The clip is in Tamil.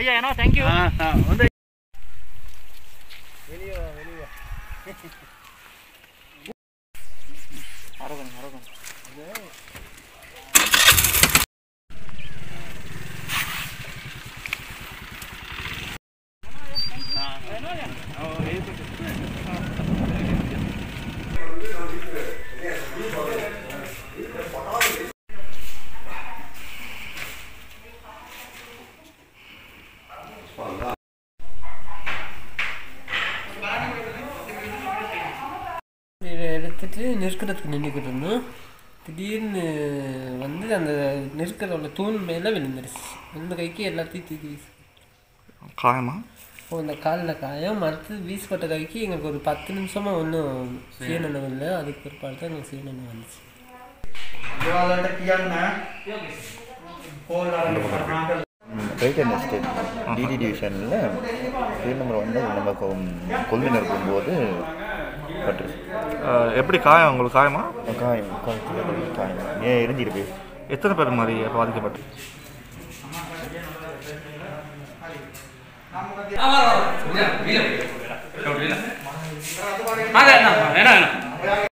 ஐயா ஏன்னா தேங்க்யூ ஆ ஆ வந்து அரகன் அரகன் இதை எடுத்துட்டு நெருக்கிறதுக்கு நின்றுக்கிட்டு இருந்தோம் திடீர்னு வந்து அந்த நெருக்கிற உள்ள தூண் மேலே விழுந்துருச்சு இந்த கைக்கு எல்லாத்தையும் தூக்கி வீசு காயமா இப்போ இந்த காலில் காயம் மறுத்து வீசப்பட்ட கைக்கு எங்களுக்கு ஒரு பத்து நிமிஷமாக ஒன்றும் சீனனம் இல்லை அதுக்கு பிற்பாடு தான் எங்களுக்கு சீனனம் வந்துச்சு ரைட்டன் எஸ்டேட் டிடி டிவிஷனில் பேர் நம்பர் வந்து நம்ம கொ- கொள்ளினர் போகும்போது பட்டுருச்சு அஹ், எப்படி காயம் உங்களுக்கு காயமா காயம் காயத்தில் காயம் ஏன் எரிஞ்சிட்டு போய் எத்தனை பேர் மாதிரி பாதிக்கப்பட்டு வாங்க என்ன வேணாம் வேணாம்